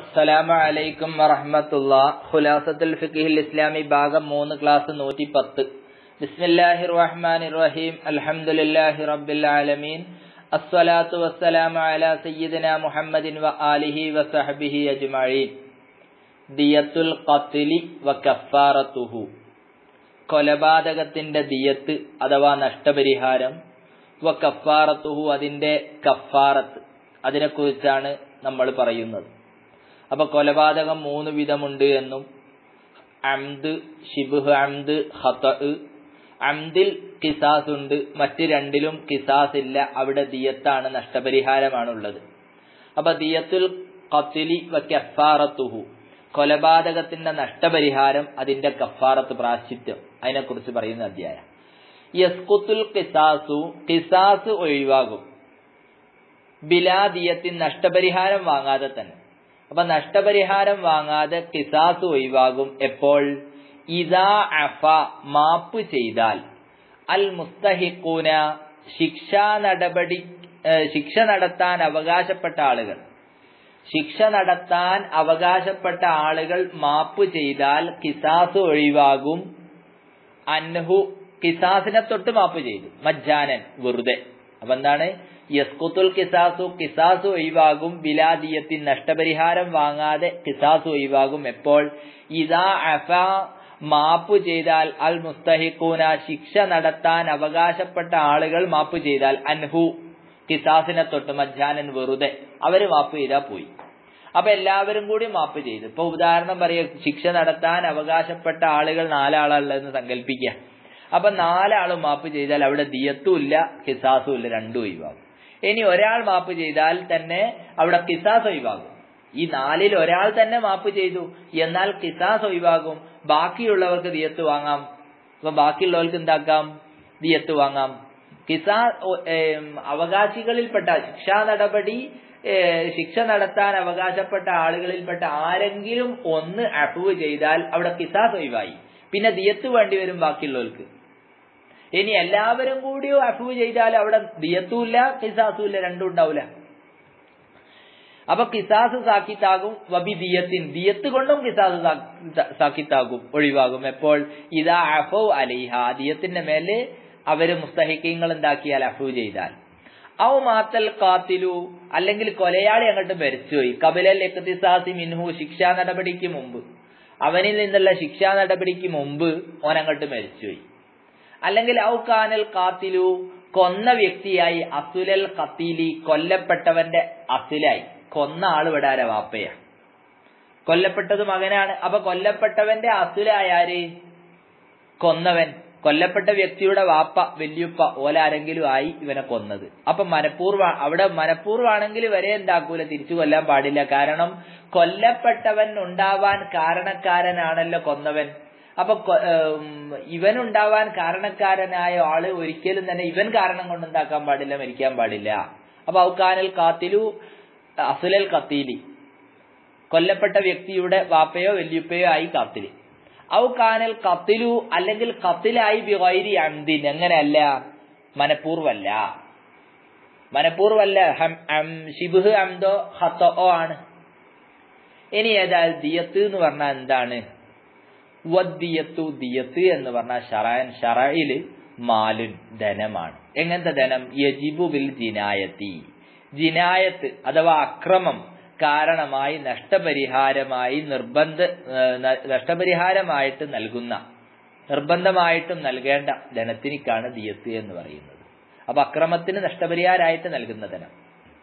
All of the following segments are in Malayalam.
അസ്സലാമു അലൈക്കും വറഹ്മത്തുള്ള ഖുലാസത്തുൽ ഫിഖിൽ ഇസ്ലാമി ഭാഗം മൂന്ന് ക്ലാസ് നൂറ്റി പത്ത് ബിസ്മില്ലാഹി റഹ്മാനി റഹീം അൽഹംദുലില്ലാഹി റബ്ബിൽ ആലമീൻ അസ്സലാത്തു വസ്സലാമു അലാ സയ്യിദിന മുഹമ്മദിൻ വ ആലിഹി വസഹബിഹി അജ്മഈൻ ദിയത്തുൽ ഖത്ലി വ കഫാറത്തുഹു കൊലപാതകത്തിന്റെ ദിയത്ത് അഥവാ നഷ്ടപരിഹാരം വ കഫാറത്തുഹു അതിന്റെ കഫാറത്ത് അതിനെക്കുറിച്ചാണ് നമ്മൾ പറയുന്നത് അപ്പൊ കൊലപാതകം മൂന്ന് വിധമുണ്ട് എന്നും അംദ് ഷിബുഹ് അംദ് ഹത അംദിൽ കിസാസ് ഉണ്ട് മറ്റ് രണ്ടിലും കിസാസ് ഇല്ല അവിടെ ദിയത്താണ് നഷ്ടപരിഹാരമാണുള്ളത് അപ്പൊ ദിയത്തുൽ ഖത്ലി വ കഫാറത്തുഹു കൊലപാതകത്തിന്റെ നഷ്ടപരിഹാരം അതിന്റെ കഫാറത്ത് പ്രാശ്ചിത്യം അതിനെക്കുറിച്ച് പറയുന്ന അധ്യായം യസ്കുത്തുൽ കിസാസു കിസാസ് ഒഴിവാകും ബിലാദിയത്തിൻ നഷ്ടപരിഹാരം വാങ്ങാതെ തന്നെ അപ്പൊ നഷ്ടപരിഹാരം വാങ്ങാതെ കിസാസ് ഒഴിവാകും എപ്പോൾ ഇതാ അഫ മാപ്പ് ചെയ്താൽ അൽ മുസ്തഹിക്കൂന ശിക്ഷാ നടപടി ശിക്ഷ നടത്താൻ അവകാശപ്പെട്ട ആളുകൾ ശിക്ഷ നടത്താൻ അവകാശപ്പെട്ട ആളുകൾ മാപ്പ് ചെയ്താൽ കിസാസ് ഒഴിവാകും അൻഹു കിസാസിനെ തൊട്ട് മാപ്പ് ചെയ്തു മജ്ജാനൻ വെറുതെ അപ്പൊ എന്താണ് യസ്കുത്തുൽ കിസാസു കിസാസ് ഒഴിവാകും ബിലാദിയത്തിൻ നഷ്ടപരിഹാരം വാങ്ങാതെ കിസാസ് ഒഴിവാകും എപ്പോൾ ഇതാ അഫ മാപ്പ് ചെയ്താൽ അൽ മുസ്തഹിക്കൂന ശിക്ഷ നടത്താൻ അവകാശപ്പെട്ട ആളുകൾ മാപ്പ് ചെയ്താൽ അൻഹു കിസാസിനെ തൊട്ട് മജ്ജാനൻ വെറുതെ അവര് മാപ്പ് ചെയ്താൽ പോയി അപ്പൊ എല്ലാവരും കൂടി മാപ്പ് ചെയ്തു ഇപ്പൊ ഉദാഹരണം പറയുക ശിക്ഷ നടത്താൻ അവകാശപ്പെട്ട ആളുകൾ നാലാളുള്ളതെന്ന് സങ്കല്പിക്കുക അപ്പൊ നാലാളും മാപ്പ് ചെയ്താൽ അവിടെ ദിയത്തും ഇല്ല കിസാസും ഇല്ല രണ്ടും ഒഴിവാകും ഇനി ഒരാൾ മാപ്പ് ചെയ്താൽ തന്നെ അവിടെ കിസാസ് ഒഴിവാകും ഈ നാലിൽ ഒരാൾ തന്നെ മാപ്പ് ചെയ്തു എന്നാൽ കിസാസ് ഒഴിവാകും ബാക്കിയുള്ളവർക്ക് ദിയത്ത് വാങ്ങാം അപ്പൊ ബാക്കിയുള്ളവർക്ക് എന്താക്കാം ദിയത്ത് വാങ്ങാം കിസാ അവകാശികളിൽപ്പെട്ട ശിക്ഷാ നടപടി ശിക്ഷ നടത്താൻ അവകാശപ്പെട്ട ആളുകളിൽപ്പെട്ട ആരെങ്കിലും ഒന്ന് അപ്രൂവ് ചെയ്താൽ അവിടെ കിസാസ് ഒഴിവായി പിന്നെ ദിയത്ത് വേണ്ടി വരും ബാക്കിയുള്ളവർക്ക് ഇനി എല്ലാവരും കൂടി അഫ്വ് ചെയ്താൽ അവിടെ ദിയത്തും ഇല്ല കിസാസും ഇല്ല രണ്ടും ഉണ്ടാവില്ല അപ്പൊ കിസാസ് സാക്കിത്താകും വബി ദിയത്തിൻ ദിയത്ത് കൊണ്ടും കിസാസ് സാക്കിത്താകും ഒഴിവാകും എപ്പോൾ ഇതാ അഫോ അലിഹ ദിയത്തിന്റെ മേലെ അവര് മുസ്തഹിക്കങ്ങൾ എന്താക്കിയാൽ അഫു ചെയ്താൽ ഔ മാത്തൽ കാത്തിലു അല്ലെങ്കിൽ കൊലയാളി അങ്ങോട്ട് മരിച്ചുപോയി കപിലൽ എക്കത്തിസാസി മിൻഹു ശിക്ഷാ നടപടിക്ക് മുമ്പ് അവനിൽ നിന്നുള്ള ശിക്ഷാ നടപടിക്ക് മുമ്പ് ഓൻ അങ്ങോട്ട് മരിച്ചുപോയി അല്ലെങ്കിൽ ഔ കാനൽ കാത്തിലു കൊന്ന വ്യക്തിയായി അസുലൽ കത്തീലി കൊല്ലപ്പെട്ടവന്റെ അസുലായി കൊന്ന ആള് വിടാര വാപ്പയ കൊല്ലപ്പെട്ടത് മകനാണ് അപ്പൊ കൊല്ലപ്പെട്ടവന്റെ അസുലായാര് കൊന്നവൻ കൊല്ലപ്പെട്ട വ്യക്തിയുടെ വാപ്പ വല്യുപ്പ ഓലാരെങ്കിലും ആയി ഇവനെ കൊന്നത് അപ്പൊ മനഃപൂർവ്വ അവിടെ മനഃപൂർവ്വമാണെങ്കിൽ വരെ എന്താക്കൂല തിരിച്ചു കൊല്ലാൻ പാടില്ല കാരണം കൊല്ലപ്പെട്ടവൻ ഉണ്ടാവാൻ കാരണക്കാരനാണല്ലോ കൊന്നവൻ അപ്പൊ ഇവൻ ഉണ്ടാവാൻ കാരണക്കാരനായ ആള് ഒരിക്കലും തന്നെ ഇവൻ കാരണം കൊണ്ട് ഉണ്ടാക്കാൻ പാടില്ല മരിക്കാൻ പാടില്ല അപ്പൊ ഔക്കാനൽ കാത്തിലു അസുലൽ കത്തീലി കൊല്ലപ്പെട്ട വ്യക്തിയുടെ വാപ്പയോ വല്യുപ്പയോ ആയി കാത്തില് ഔ കാനൽ കത്തിലു അല്ലെങ്കിൽ കത്തിലായി ബിഗൈരി അംദിൻ എങ്ങനെയല്ല മനഃപൂർവല്ല മനഃപൂർവല്ല ഷിബുഹ് അംദോ ഹത്തോ ആണ് ഇനി ഏതായാലും ദിയത്ത് എന്ന് പറഞ്ഞാൽ എന്താണ് വദ്ദിയത്തു ദിയത്ത് എന്ന് പറഞ്ഞാൽ ഷറാൻ ഷറയില് മാലുൻ ധനമാണ് എങ്ങനത്തെ ധനം യജിബു ബിൽ ജിനായത്തി ജിനായത്ത് അഥവാ അക്രമം കാരണമായി നഷ്ടപരിഹാരമായി നിർബന്ധ നഷ്ടപരിഹാരമായിട്ട് നൽകുന്ന നിർബന്ധമായിട്ടും നൽകേണ്ട ധനത്തിനിക്കാണ് ദിയത്ത് എന്ന് പറയുന്നത് അപ്പൊ അക്രമത്തിന് നഷ്ടപരിഹാരമായിട്ട് നൽകുന്ന ധനം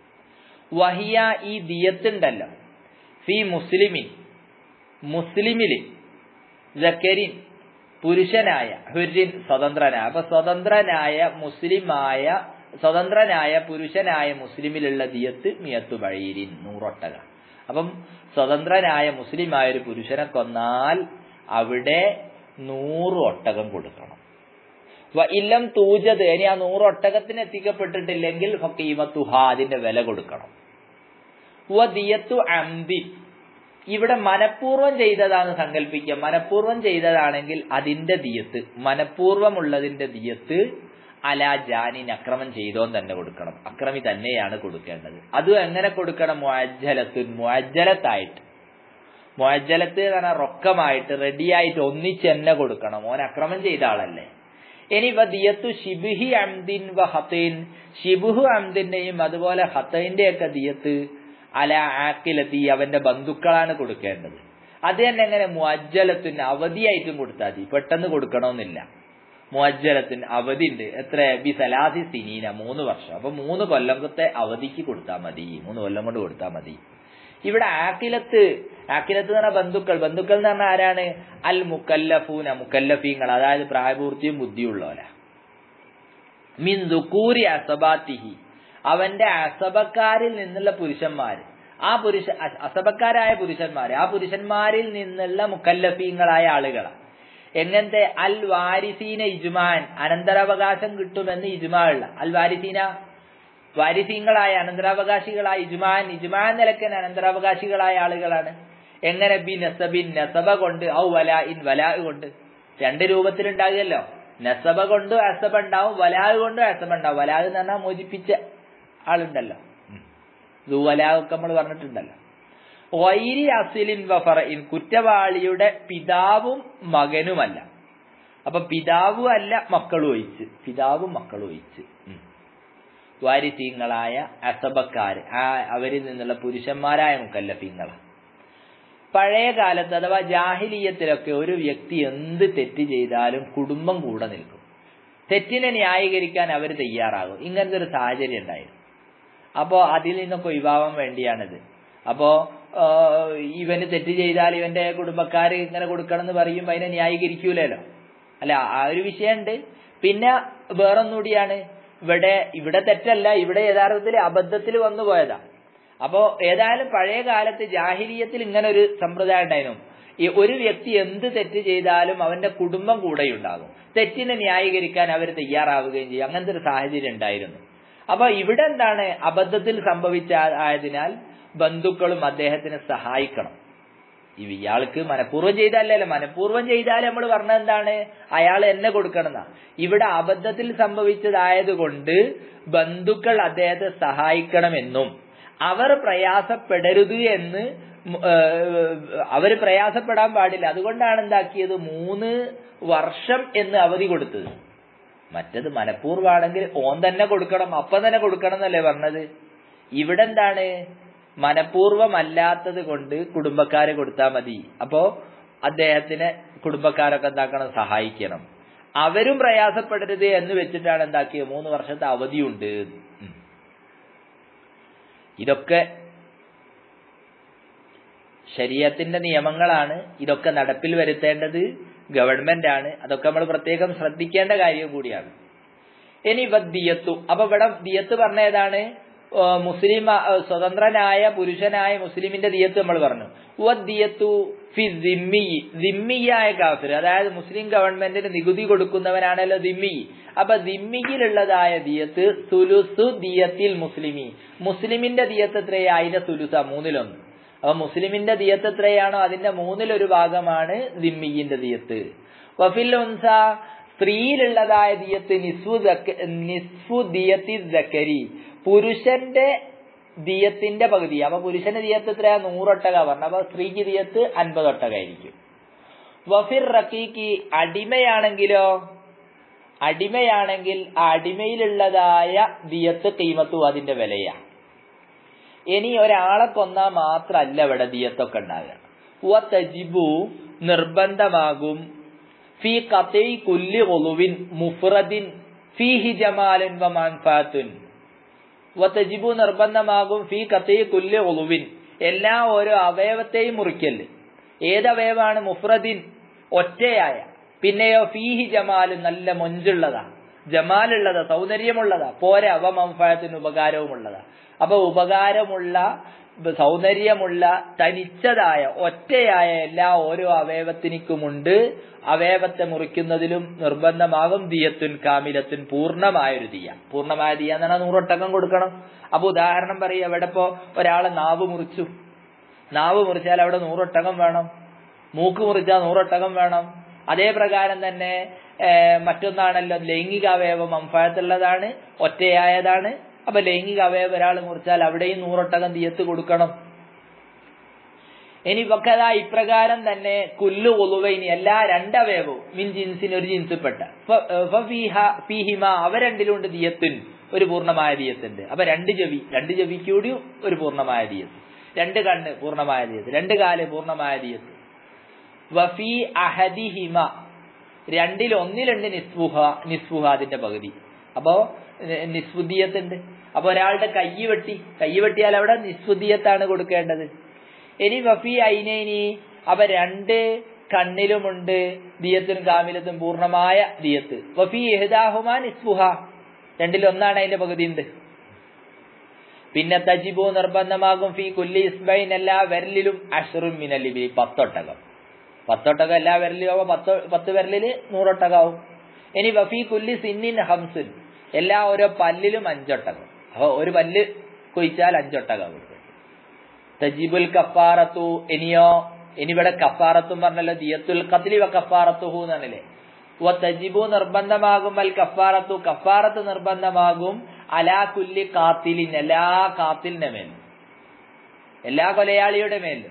വഹിയ ഈ ദിയത്തുണ്ടല്ലോ ഫി മുസ്ലിമിൻ മുസ്ലിമില് ജക്കരിൻ പുരുഷനായ ഹുരിൻ സ്വതന്ത്രനായ അപ്പൊ സ്വതന്ത്രനായ മുസ്ലിമായ സ്വതന്ത്രനായ പുരുഷനായ മുസ്ലിമിലുള്ള ദിയത്ത് മിയത്തു ബഴീരിൻ നൂറൊട്ടക അപ്പം സ്വതന്ത്രനായ മുസ്ലിമായ ഒരു പുരുഷനെ കൊന്നാൽ അവിടെ നൂറ് ഒട്ടകം കൊടുക്കണം ഇല്ലം തൂജത് ഇനി ആ നൂറ് ഒട്ടകത്തിന് എത്തിക്കപ്പെട്ടിട്ടില്ലെങ്കിൽ ഫീമത്തുഹ അതിന്റെ വില കൊടുക്കണം വ ദിയത്തു അംബിൻ ഇവിടെ മനഃപൂർവ്വം ചെയ്തതാണ് സങ്കല്പിക്കുക മനഃപൂർവ്വം ചെയ്തതാണെങ്കിൽ അതിന്റെ ദിയത്ത് മനഃപൂർവ്വമുള്ളതിന്റെ ദിയത്ത് അലാ ജാനിൻ അക്രമം ചെയ്തോൻ തന്നെ കൊടുക്കണം അക്രമി തന്നെയാണ് കൊടുക്കേണ്ടത് അത് എങ്ങനെ കൊടുക്കണം മുഅജ്ജലത്തുൻ മുഅജ്ജലത്തായിട്ട് മുഅജ്ജലത്ത് എന്ന് പറഞ്ഞാൽ റൊക്കമായിട്ട് റെഡിയായിട്ട് ഒന്നിച്ച് തന്നെ കൊടുക്കണം ഓൻ അക്രമം ചെയ്ത ആളല്ലേ ഇനി ദിയത്തു ഷിബുഹി അംദിൻ വ ഹത്തൈൻ ഷിബുഹു അംദിന്റെയും അതുപോലെ ഹത്തൈന്റെ ഒക്കെ ദിയത്ത് അല ആക്കിലെത്തി അവന്റെ ബന്ധുക്കളാണ് കൊടുക്കേണ്ടത് അത് തന്നെ എങ്ങനെ മുഅജ്ജലത്തിന് അവധിയായിട്ടും കൊടുത്താൽ മതി പെട്ടെന്ന് കൊടുക്കണമെന്നില്ല മുഅജ്ജലത്തിന് അവധി ഉണ്ട് എത്ര ബി സലാസി സിനീന മൂന്ന് വർഷം അപ്പൊ മൂന്ന് കൊല്ലത്തെ അവധിക്ക് കൊടുത്താൽ മതി മൂന്ന് കൊല്ലം കൊണ്ട് കൊടുത്താൽ മതി ഇവിടെ ആക്കിലത്ത് ആക്കിലത്ത് എന്ന് പറഞ്ഞ ബന്ധുക്കൾ ബന്ധുക്കൾ എന്ന് പറഞ്ഞാൽ ആരാണ് അൽ മുക്കല്ലഫൂന മുക്കല്ലഫീങ്ങൾ അതായത് പ്രായപൂർത്തിയും ബുദ്ധിയുള്ളവരാ മിൻ ദുക്കൂരി അസബാത്തിഹി അവന്റെ അസബക്കാരിൽ നിന്നുള്ള പുരുഷന്മാര് ആ പുരുഷ അസബക്കാരായ പുരുഷന്മാര് ആ പുരുഷന്മാരിൽ നിന്നുള്ള മുക്കല്ലഫീങ്ങളായ ആളുകളാണ് എങ്ങനത്തെ അൽ വാരിസീന ഇജുമാൻ അനന്തരാവകാശം കിട്ടുമെന്ന് ഇജുമാ ഉള്ള അൽ വാരിസീന വാരിസീങ്ങളായ അനന്തരാവകാശികളായ ഇജുമാൻ ഇജുമാൻ നിലക്കൻ അനന്തരാവകാശികളായ ആളുകളാണ് എങ്ങനെ ബി നസബിൻ നസബ കൊണ്ട് ഔ വലാ ഇൻ വലാ കൊണ്ട് രണ്ട് രൂപത്തിലുണ്ടാകുമല്ലോ നസബ കൊണ്ട് അസബ ഉണ്ടാവും വലാ കൊണ്ട് അസബ ഉണ്ടാവും വലാ എന്ന് പറഞ്ഞാൽ മോചിപ്പിച്ച ആളുണ്ടല്ലോ വലാ ഒക്കെ നമ്മൾ പറഞ്ഞിട്ടുണ്ടല്ലോ വൈരി അസിലിൻ വഫറയിൻ കുറ്റവാളിയുടെ പിതാവും മകനുമല്ല അപ്പൊ പിതാവും അല്ല മക്കളും ഒഴിച്ച് പിതാവും മക്കളും ഒഴിച്ച് വാരിസീങ്ങളായ അസബക്കാര് ആ അവരിൽ നിന്നുള്ള പുരുഷന്മാരായ മുക്കല്ലഫീങ്ങളാണ് പഴയ കാലത്ത് അഥവാ ജാഹിലീയത്തിലൊക്കെ ഒരു വ്യക്തി എന്ത് തെറ്റ് ചെയ്താലും കുടുംബം കൂടെ നിൽക്കും തെറ്റിനെ ന്യായീകരിക്കാൻ അവർ തയ്യാറാകും ഇങ്ങനത്തെ ഒരു സാഹചര്യം ഉണ്ടായിരുന്നു അപ്പോ അതിൽ നിന്നൊക്കെ ഒഴിവാവാൻ വേണ്ടിയാണിത് അപ്പോ ഇവന് തെറ്റ് ചെയ്താൽ ഇവന്റെ കുടുംബക്കാര് ഇങ്ങനെ കൊടുക്കണം എന്ന് പറയുമ്പോൾ അതിനെ ന്യായീകരിക്കൂലല്ലോ അല്ല ആ ഒരു വിഷയമുണ്ട് പിന്നെ വേറൊന്നുകൂടിയാണ് ഇവിടെ ഇവിടെ തെറ്റല്ല ഇവിടെ യഥാർത്ഥത്തിൽ അബദ്ധത്തിൽ വന്നു പോയതാ അപ്പോ ഏതായാലും പഴയ കാലത്ത് ജാഹിലീയത്തിൽ ഇങ്ങനെ ഒരു സമ്പ്രദായം ഉണ്ടായിരുന്നു ഈ ഒരു വ്യക്തി എന്ത് തെറ്റ് ചെയ്താലും അവന്റെ കുടുംബം കൂടെയുണ്ടാകും തെറ്റിനെ ന്യായീകരിക്കാൻ അവർ തയ്യാറാവുകയും ചെയ്യും അങ്ങനത്തെ ഒരു സാഹചര്യം ഉണ്ടായിരുന്നു അപ്പൊ ഇവിടെ എന്താണ് അബദ്ധത്തിൽ സംഭവിച്ച ആയതിനാൽ ബന്ധുക്കളും അദ്ദേഹത്തിനെ സഹായിക്കണം ഇയാൾക്ക് മനഃപൂർവ്വം ചെയ്തല്ലല്ലോ മനഃപൂർവ്വം ചെയ്താൽ നമ്മൾ പറഞ്ഞത് എന്താണ് അയാൾ എന്നെ കൊടുക്കണമെന്നാ ഇവിടെ അബദ്ധത്തിൽ സംഭവിച്ചതായതുകൊണ്ട് ബന്ധുക്കൾ അദ്ദേഹത്തെ സഹായിക്കണമെന്നും അവർ പ്രയാസപ്പെടരുത് എന്ന് അവർ പ്രയാസപ്പെടാൻ പാടില്ല അതുകൊണ്ടാണ് എന്താക്കിയത് മൂന്ന് വർഷം എന്ന് അവധി കൊടുത്തത് മറ്റത് മനഃപൂർവ്വമാണെങ്കിൽ ഓൻ തന്നെ കൊടുക്കണം അപ്പം തന്നെ കൊടുക്കണം എന്നല്ലേ പറഞ്ഞത് ഇവിടെ എന്താണ് മനഃപൂർവ്വമല്ലാത്തത് കൊണ്ട് കുടുംബക്കാരെ കൊടുത്താൽ മതി അപ്പോ അദ്ദേഹത്തിന് കുടുംബക്കാരൊക്കെ എന്താക്കണം സഹായിക്കണം അവരും പ്രയാസപ്പെടരുത് എന്ന് വെച്ചിട്ടാണ് എന്താക്കിയത് മൂന്ന് വർഷത്തെ അവധിയുണ്ട് ഇതൊക്കെ ശരീരത്തിന്റെ നിയമങ്ങളാണ് ഇതൊക്കെ നടപ്പിൽ വരുത്തേണ്ടത് ഗവൺമെന്റ് ആണ് അതൊക്കെ നമ്മൾ പ്രത്യേകം ശ്രദ്ധിക്കേണ്ട കാര്യം കൂടിയാണ് ഇനി ദിയത്തു അപ്പൊ ഇവിടെ ദിയത്ത് പറഞ്ഞ ഏതാണ് മുസ്ലിം സ്വതന്ത്രനായ പുരുഷനായ മുസ്ലിമിന്റെ ദിയത്ത് നമ്മൾ പറഞ്ഞു ദിയത്തു ഫി ദിമ്മി ദിമ്മിയായ കാഫിർ അതായത് മുസ്ലിം ഗവൺമെന്റിന് നികുതി കൊടുക്കുന്നവനാണല്ലോ ദിമ്മി അപ്പൊ ദിമ്മിയിലുള്ളതായ ദിയത്ത് സുലുസു ദിയത്തിൽ മുസ്ലിമി മുസ്ലിമിന്റെ ദിയത്ത് എത്രയാ അതിന്റെ സുലുസ മൂന്നിലൊന്ന് അപ്പൊ മുസ്ലിമിന്റെ ദിയത്ത് എത്രയാണോ അതിന്റെ മൂന്നിലൊരു ഭാഗമാണ് ദിമ്മിയിന്റെ ദിയത്ത് വഫിൽ ഉൻസ സ്ത്രീയിലുള്ളതായ ദിയത്ത് നിസ്ഫു നിസ്ഫു ദിയത്തി ദക്കരി പുരുഷന്റെ ദിയത്തിന്റെ പകുതി അപ്പൊ പുരുഷന്റെ ദിയത്ത് എത്രയാ നൂറൊട്ടക പറഞ്ഞു അപ്പൊ സ്ത്രീക്ക് ദിയത്ത് അൻപതൊട്ടകായിരിക്കും വഫിർ റക്കീക്ക് അടിമയാണെങ്കിലോ അടിമയാണെങ്കിൽ ആ അടിമയിലുള്ളതായ ദിയത്ത് കീമത്തു അതിന്റെ വിലയാ ഇനി ഒരാളെ കൊന്നാൽ മാത്രല്ല ഇവിടെ ദിയത്തൊക്കെ ഉണ്ടാകുക തജിബു നിർബന്ധമാകും ഫി കത്തൈ കുല്ലി ഒളുവിൻ മുഫ്രദിൻ ഫീഹി ജമാലൻ വ മാൻഫാത്തുൻ വത്തജിബു നിർബന്ധമാകും ഫീ കത്തൈ കുല്ലി ഒളുവിൻ എല്ലാ ഓരോ അവയവത്തെയും മുറിക്കല് ഏത് അവയവാണ് മുഫ്രദിൻ ഒറ്റയായ പിന്നെയോ ഫീഹി ജമാലും നല്ല മൊഞ്ചുള്ളതാ ജമാലുള്ളതാ സൗന്ദര്യമുള്ളതാ പോരാ അവ മംഫായത്തിന് ഉപകാരവുമുള്ളതാ അപ്പൊ ഉപകാരമുള്ള സൗന്ദര്യമുള്ള തനിച്ചതായ ഒറ്റയായ എല്ലാ ഓരോ അവയവത്തിനിക്കുമുണ്ട് അവയവത്തെ മുറിക്കുന്നതിലും നിർബന്ധമാകും ദിയത്തുൻ കാമിലത്തുൻ പൂർണ്ണമായൊരു ദിയ പൂർണ്ണമായ ദിയ എന്ന് പറഞ്ഞാൽ നൂറൊട്ടകം കൊടുക്കണം അപ്പൊ ഉദാഹരണം പറയുക എവിടെ ഇപ്പോ ഒരാളെ നാവ് മുറിച്ചു നാവ് മുറിച്ചാൽ അവിടെ നൂറൊട്ടകം വേണം മൂക്ക് മുറിച്ചാൽ നൂറൊട്ടകം വേണം അതേ പ്രകാരം തന്നെ മറ്റൊന്നാണല്ലോ ലൈംഗിക അവയവം അംഫായത്തുള്ളതാണ് ഒറ്റയായതാണ് അപ്പൊ ലൈംഗിക അവയവം ഒരാൾ മുറിച്ചാൽ അവിടെയും നൂറൊട്ടകം തീയത്ത് കൊടുക്കണം ഇനി വക്കത ഇപ്രകാരം തന്നെ കുല്ലു ഒളുവൈനി എല്ലാ രണ്ടവയവും മിൻ ജിൻസിന് ഒരു ജിൻസിൽപ്പെട്ട ഫ- ഫഫീഹ ഫീഹിമ അവ രണ്ടിലുണ്ട് ദിയത്തുൻ ഒരു പൂർണ്ണമായ ദിയത്തുണ്ട് അപ്പൊ രണ്ട് ചെവി രണ്ട് ചെവിക്ക് കൂടി ഒരു പൂർണ്ണമായ ദിയത്ത് രണ്ട് കണ്ണ് പൂർണ്ണമായ ദിയത്ത് രണ്ട് കാല് പൂർണ്ണമായ ദിയത്ത് വഫി അഹദിഹിമ രണ്ടിൽ ഒന്നിലുണ്ട് നിസ്ഫുഹ നിസ്ഫുഹ അതിന്റെ പകുതി അപ്പോ നിസ്ഫുദിയത്തുണ്ട് അപ്പൊ ഒരാളുടെ കൈ വെട്ടി കൈ വെട്ടിയാൽ അവിടെ നിസ്ഫുദിയത്താണ് കൊടുക്കേണ്ടത് ഇനി വഫി ഐനൈനി അവ രണ്ട് കണ്ണിലുമുണ്ട് ദിയത്തും കാമിലത്തും പൂർണ്ണമായ ദിയത്ത് വഫി ഇഹ്ദാഹുമാ നിസ്ഫുഹ രണ്ടിൽ ഒന്നാണ് അതിന്റെ പകുതി ഉണ്ട് പിന്നെ തജിബു നിർബന്ധമാകും ഫി കുല്ലി ഇസ്ബൈൻ എല്ലാ വിരലിലും അഷറും മിനലിബി പത്തൊട്ടകം പത്തൊട്ടകം എല്ലാ വിരലിലും ആവുമ്പോ പത്ത് പത്ത് വിരലില് നൂറൊട്ടകാവും ഇനി വഫി കുല്ലി സിന്നിൻ ഹംസുൻ എല്ലാ ഓരോ പല്ലിലും അഞ്ചൊട്ടകം അപ്പൊ ഒരു പല്ല് കൊയ്ച്ചാൽ അഞ്ചൊട്ടകാവും തജിബുൽ കഫാറത്തു ഇനിയോ ഇനി ഇവിടെ കഫാറത്തും പറഞ്ഞല്ലോ ദിയത്തുൽ ഖത്ലി വ കഫാറത്തുഹു എന്നാണല്ലേ വ തജിബു നിർബന്ധമാകും അൽ കഫാറത്തു കഫാറത്ത് നിർബന്ധമാകും അലാ കുല്ലി കാത്തിലിൻ എല്ലാ കാത്തിലിന്റെ മേൽ എല്ലാ കൊലയാളിയുടെ മേലും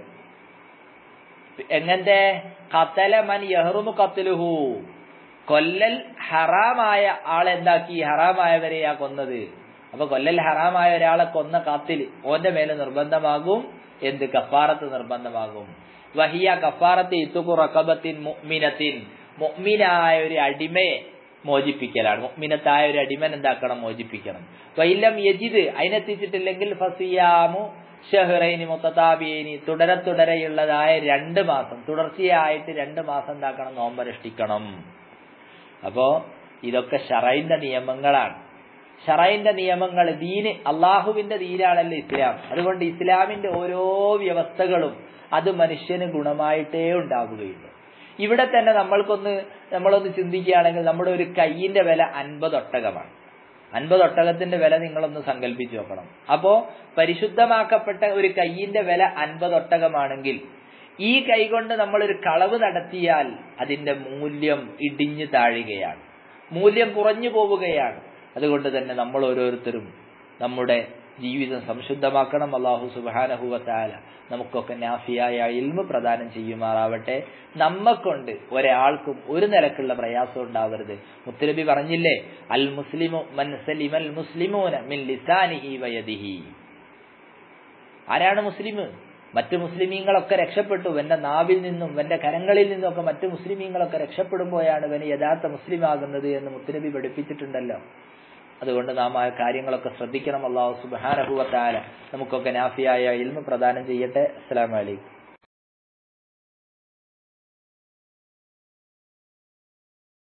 എങ്ങനത്തെ കത്തല മൻ യഹ്റുമു കത്തലുഹു കൊല്ലൽ ഹറാമായ ആളെന്താക്കി ഹറാമായവരെയാ കൊന്നത് അപ്പൊ കൊല്ലൽ ഹറാമായ ഒരാളെ കൊന്ന കാത്തിൽ ഓന്റെ മേലെ നിർബന്ധമാകും എന്ത് കഫാറത്ത് നിർബന്ധമാകും വഹിയ കഫാറത്ത് ഇത്തുകു റക്കബത്തിൻ മുഅ്മിനത്തിൻ മുഅ്മിനായ ഒരു അടിമയെ മോചിപ്പിക്കലാണ് മുഅ്മിനത്തായ ഒരു അടിമൻ എന്താക്കണം മോചിപ്പിക്കണം വൈലം യജിദ് അതിനെത്തിച്ചിട്ടില്ലെങ്കിൽ ഫസിയാമു ഷഹ്റൈനി മുത്തതാബിയനി തുടരെ തുടരെയുള്ളതായ രണ്ട് മാസം തുടർച്ചയായിട്ട് രണ്ട് മാസം എന്താക്കണം നോമ്പനുഷ്ഠിക്കണം അപ്പോ ഇതൊക്കെ ഷറൈന്റെ നിയമങ്ങളാണ് ഷറൈന്റെ നിയമങ്ങൾ ദീന് അള്ളാഹുവിന്റെ ദീനാണല്ലോ ഇസ്ലാം അതുകൊണ്ട് ഇസ്ലാമിന്റെ ഓരോ വ്യവസ്ഥകളും അത് മനുഷ്യന് ഗുണമായിട്ടേ ഉണ്ടാവുകയുള്ളൂ ഇവിടെ തന്നെ നമ്മൾക്കൊന്ന് നമ്മളൊന്ന് ചിന്തിക്കുകയാണെങ്കിൽ നമ്മുടെ ഒരു കൈയിന്റെ വില അൻപത് ഒട്ടകമാണ് അൻപത് ഒട്ടകത്തിന്റെ വില നിങ്ങളൊന്ന് സങ്കല്പിച്ചു നോക്കണം അപ്പോ പരിശുദ്ധമാക്കപ്പെട്ട ഒരു കൈയിന്റെ വില അൻപത് ഒട്ടകമാണെങ്കിൽ ഈ കൈ കൊണ്ട് നമ്മൾ ഒരു കളവ് നടത്തിയാൽ അതിന്റെ മൂല്യം ഇടിഞ്ഞു താഴുകയാണ് മൂല്യം കുറഞ്ഞു പോവുകയാണ് അതുകൊണ്ട് തന്നെ നമ്മൾ ഓരോരുത്തരും നമ്മുടെ ജീവിതം സംശുദ്ധമാക്കണം അള്ളാഹു സുബാനഹുവത്താല നമുക്കൊക്കെ നാഫിയായ ഇൽമ പ്രദാനം ചെയ്യുമാറാവട്ടെ നമ്മക്കൊണ്ട് ഒരാൾക്കും ഒരു നിലക്കുള്ള പ്രയാസം ഉണ്ടാവരുത് മുത്തലബി പറഞ്ഞില്ലേ അൽ മുസ്ലിമു മൻ സലിമൽ മുസ്ലിമൂന മിൻ ലിസാനിഹി വയദിഹി ആരാണ് മുസ്ലിം മറ്റു മുസ്ലിമീങ്ങളൊക്കെ രക്ഷപ്പെട്ടു എന്റെ നാവിൽ നിന്നും എന്റെ കരങ്ങളിൽ നിന്നും ഒക്കെ മറ്റു മുസ്ലിമീങ്ങളൊക്കെ രക്ഷപ്പെടുമ്പോഴാണ് ഇവന് യഥാർത്ഥ മുസ്ലിം ആകുന്നത് എന്ന് മുത്തുനബി പഠിപ്പിച്ചിട്ടുണ്ടല്ലോ അതുകൊണ്ട് നാം ആ കാര്യങ്ങളൊക്കെ ശ്രദ്ധിക്കണം അള്ളാഹു സുബാനഹുവത്താല നമുക്കൊക്കെ നാഫിയായ ഇൽമ പ്രദാനം ചെയ്യട്ടെ അസ്സലാമലൈക്കും